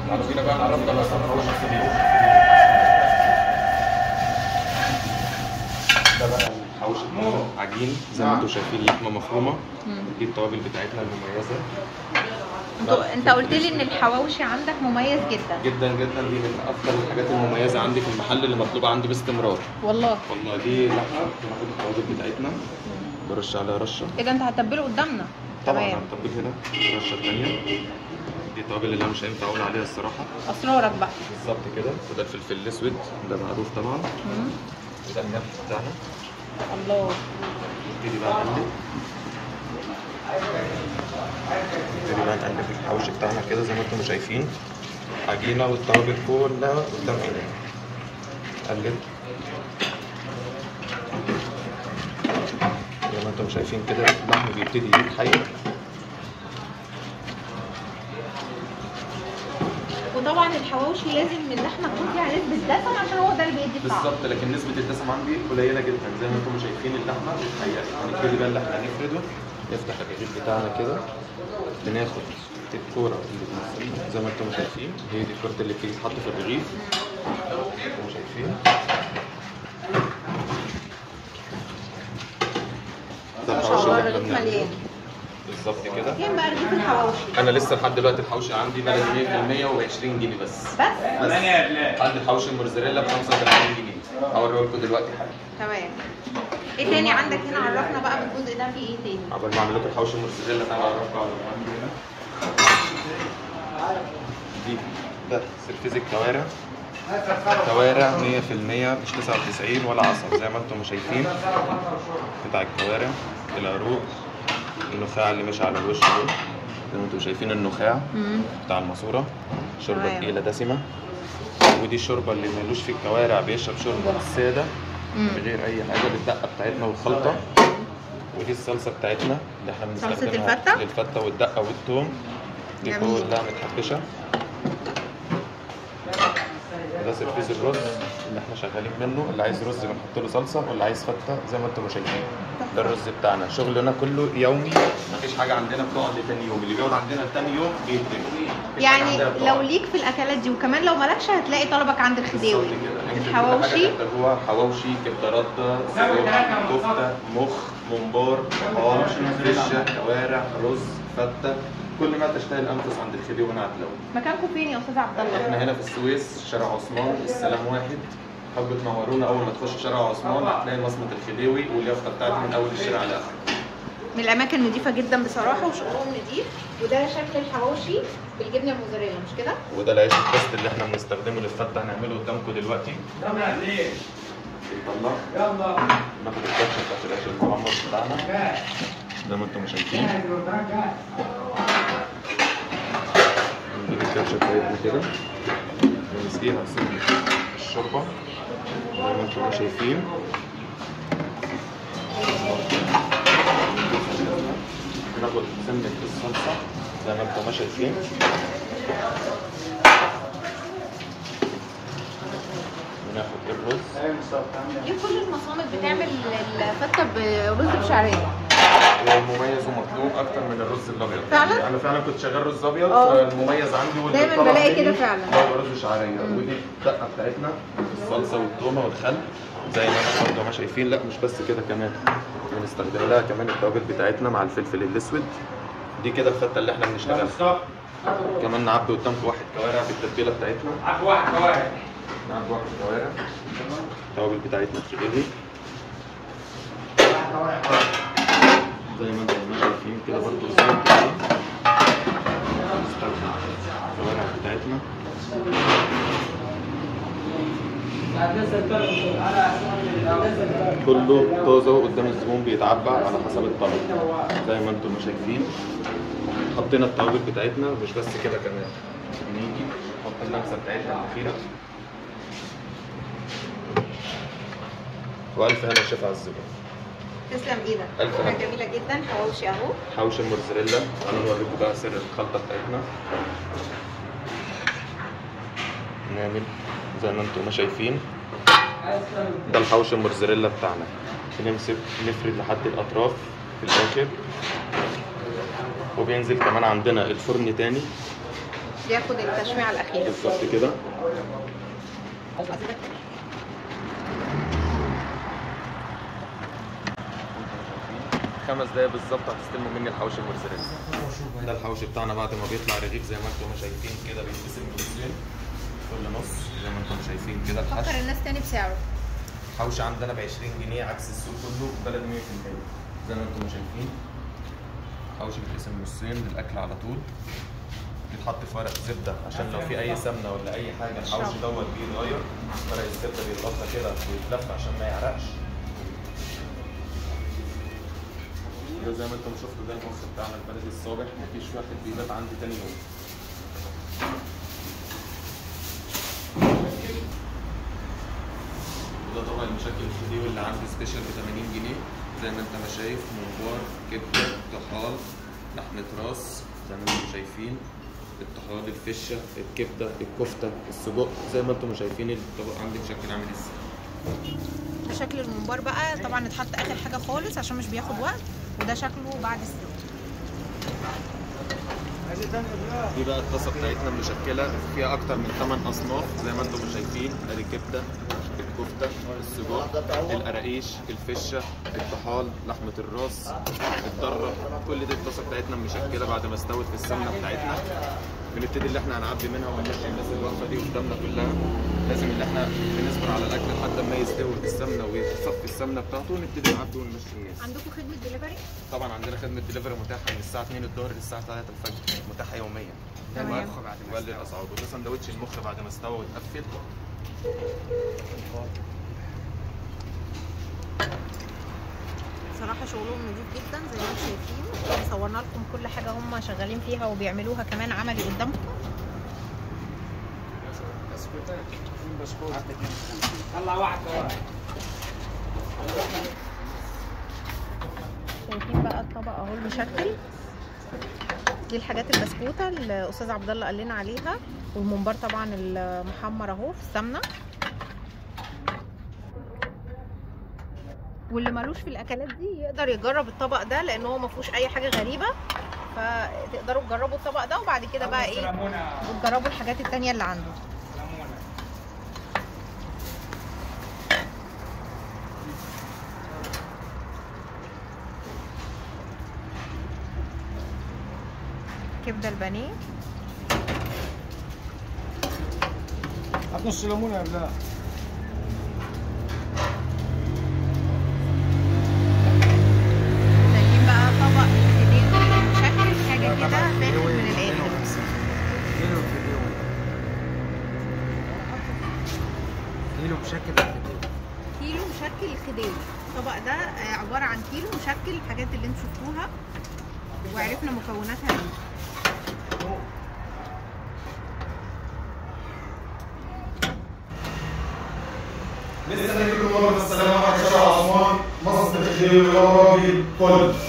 تعالوا بينا بقى نعرفكم على الحواوشي الكبير ده بقى الحواوشي بتاعنا عجين زي ما انتم شايفين لحمه مفرومه دي التوابل بتاعتنا المميزه انت انت قلت لي ان الحواوشي عندك مميز جدا جدا جدا دي من اكتر الحاجات المميزه عندي في المحل اللي مطلوبه عندي باستمرار والله والله دي لحمه بناخد التوابل بتاعتنا برش عليها رشه ايه ده انت هتتبله قدامنا طبعا تمام هنطبق هنا الرشه الثانيه دي التوابل اللي انا مش هينفع اقول عليها الصراحه اسرارك بقى بالظبط كده وده الفلفل الاسود ده معروف طبعا مم. وده الملح بتاعنا الله نبتدي بقى نقلب نبتدي بقى نقلب الحوش بتاعنا كده زي ما انتم شايفين عجينه والتوابل كلها قدام عينينا نقلب زي ما انتم شايفين كده اللحم بيبتدي يتحير وطبعا الحواوشي لازم اللحمه تكون فيها نسبه دسم عشان هو ده اللي بيدي الطعم بالظبط لكن نسبة الدسم عندي قليلة جدا زي ما انتم شايفين اللحمة بتتهيأ هنبتدي بقى اللي احنا هنفرده نفتح الرغيف بتاعنا كده بناخد الكورة اللي بنفردها زي ما انتم شايفين هي دي الكورة اللي بتيجي تتحط في الرغيف انتم شايفين ده ما الحواوشي شاء الله اللي احنا الرغيف بنعمله مليان بالظبط كده فين بقى رغيف الحواوشي انا لسه لحد دلوقتي الحوشي عندي بلدي 100% و20 جنيه بس بس بس عندي الحوشي الموزاريلا ب 35 جنيه هوريه لكم دلوقتي حالا تمام ايه تاني عندك هنا عرفنا بقى بالجزء ده في ايه تاني عقبال ما اعمل لكم الحوشي الموزاريلا تعالوا اعرفكم على المهم هنا دي ده سرفيز الكوارع كوارع 100% مش 99 ولا عسل زي ما انتم شايفين بتاع الكوارع العروق النخاع اللي ماشي على الوش دول زي ما انتم شايفين النخاع امم بتاع الماسوره شوربه تمام. تقيله دسمه ودي الشوربه اللي ملوش في الكوارع بيشرب شوربه ساده مم. من غير اي حاجه بالدقه بتاعتنا والخلطه ودي الصلصه بتاعتنا اللي احنا صلصة بنستخدمها الفتة؟ للفته والدقه والثوم دي جميل. كلها متحبشه ده سرفيز الرز اللي احنا شغالين منه اللي عايز رز بنحط له صلصه واللي عايز فته زي ما انتم شايفين ده الرز بتاعنا شغلنا كله يومي مفيش حاجه عندنا بتقعد لتاني يوم اللي بيقعد عندنا لتاني يوم بيهدم مفيش حاجة يعني عندنا بتقعد. لو ليك في الاكلات دي وكمان لو مالكش هتلاقي طلبك عند الخديوي بالظبط كده. يمكن كل الحواوشي حاجة كده هو حواوشي كبده رده سجق كفته مخ ممبار طحال فشه كوارع رز فته كل ما تشتهي الانفس عند الخديوي من عدلو مكانكم فين يا استاذ عبد الله احنا هنا في السويس شارع عثمان السلام واحد حابب تنورونا اول ما تخش شارع عثمان هتلاقي مصمت الخديوي واليافطه بتاعتي من اول الشارع لاخره من الاماكن نظيفه جدا بصراحه وشغلهم نظيف وده شكل الحواوشي بالجبنه الموزاريلا مش كده وده العيش التست اللي احنا بنستخدمه للفته هنعمله قدامكم دلوقتي يلا ناخد الكاتشب بتاعت العيش المحمص بتاعنا زي ما انتم شايفين نجيب الكاتشب بتاعتنا كده ونسقيها سنة الشوربة زي ما انتم شايفين ناخد سنة الصلصة زي ما انتم شايفين وناخد الرز ليه كل المصامت بتعمل الفته برز بشعريه ومميز ومطلوب اكتر من الرز الابيض فعلا؟ انا فعلا كنت شغال رز ابيض اه. فالمميز عندي واللي دايما طلع بلاقي مني كده فعلا. هو رز شعريه ودي الدقه بتاعتنا الصلصه والتومه والخل زي ما احنا برضه ما شايفين لا مش بس كده كمان بنستخدم لها كمان التوابل بتاعتنا مع الفلفل الاسود دي كده الفته اللي احنا بنشتغلها كمان نعبي قدامكم واحد كوارع بالتتبيله بتاعتنا نعبي واحد كوارع التوابل بتاعتنا بتغلي زي ما انتم شايفين كده برضه الزيت كده نستخدم الكوارع بتاعتنا كله طازه قدام الزبون بيتعبى على حسب الطلب زي ما انتم شايفين حطينا التوابل بتاعتنا مش بس كده كمان نيجي نحط اللمسه بتاعتنا الاخيره والف هنا وشفا على الزبون تسلم ايدك ألف حاجه هنا. جميله جدا حواوشي اهو حوش الموزاريلا تعالوا نوريكم بقى سر الخلطه بتاعتنا نعمل زي ما انتم ما شايفين ده الحوش الموزاريلا بتاعنا بنمسك نفرد لحد الاطراف في الاخر وبينزل كمان عندنا الفرن تاني ياخد التشميعه الاخيره بالظبط كده خمس دقايق بالظبط هتستلموا مني الحوش الموتزاريلا ده الحوش بتاعنا بعد ما بيطلع رغيف زي ما انتم شايفين كده بيتقسم نصين كل نص زي ما انتم شايفين كده فكر الحشو الناس تاني بسعره حوش عندنا ب 20 جنيه عكس السوق كله بلد 100% زي ما انتم شايفين حوش بيتقسم نصين للاكل على طول بيتحط في ورق زبده عشان لو في اي سمنه ولا اي حاجه الحوش دوت بيتغير ورق الزبده بيتغطى كده ويتلف عشان ما يعرقش ده زي ما انتم شفتوا ده المخ بتاعنا البلدي الصابح مفيش واحد بيبات عندي تاني يوم وده طبعا المشكل الفيديو اللي عندي سبيشال ب 80 جنيه زي ما انت ما شايف ممبار كبده طحال لحمه راس زي ما انتم شايفين الطحال الفشه الكبده الكفته السجق زي ما انتم شايفين الطبق عندي بشكل عامل ازاي ده شكل الممبار بقى طبعا اتحط اخر حاجه خالص عشان مش بياخد وقت وده شكله بعد السلق دي بقى الطاسه بتاعتنا مشكله فيها اكتر من 8 اصناف زي ما انتم شايفين ادي الكبده الكفته السجق القراقيش الفشه الطحال لحمه الراس الضره كل دي الطاسه بتاعتنا مشكله بعد ما استوت في السمنه بتاعتنا بنبتدي اللي احنا هنعبي منها ونمشي الناس الوقفه دي قدامنا كلها لازم اللي احنا بنصبر على الاكل لحد ما يستوي في السمنه ويتصفي السمنه بتاعته ونبتدي نعبي ونمشي الناس عندكم خدمه دليفري طبعا عندنا خدمه دليفري متاحه من الساعه 2 الظهر للساعه 3 الفجر متاحه يوميا تمام. وقلل الاسعار وده سندوتش المخ بعد ما استوى واتقفل صراحه شغلهم نضيف جدا زي ما انتم شايفين صورنا لكم كل حاجه هم شغالين فيها وبيعملوها كمان عملي قدامكم طلع واحد كمان شايفين بقى الطبق اهو المشكل دي الحاجات البسكوته اللي الاستاذ عبد الله قال لنا عليها والممبار طبعا المحمر اهو في السمنه واللي ملوش في الاكلات دي يقدر يجرب الطبق ده لان هو ما فيهوش اي حاجه غريبه فتقدروا تجربوا الطبق ده وبعد كده بقى ايه سلامونا وتجربوا الحاجات التانية اللي عنده سلامونا كبده البانيه هات نص ليمونه يا بلال شايفين بقى طبق الفيديو مشكل حاجه كده فاخر من الاخر كيلو فيديو كيلو بشكل الفيديو كيلو مشكل الخديوي الطبق ده آه، عباره عن كيلو مشكل الحاجات اللي انتوا شفتوها وعرفنا مكوناتها ايه لسه نجيب مرة السلام على شارع عثمان مصر الخير يا راجل كل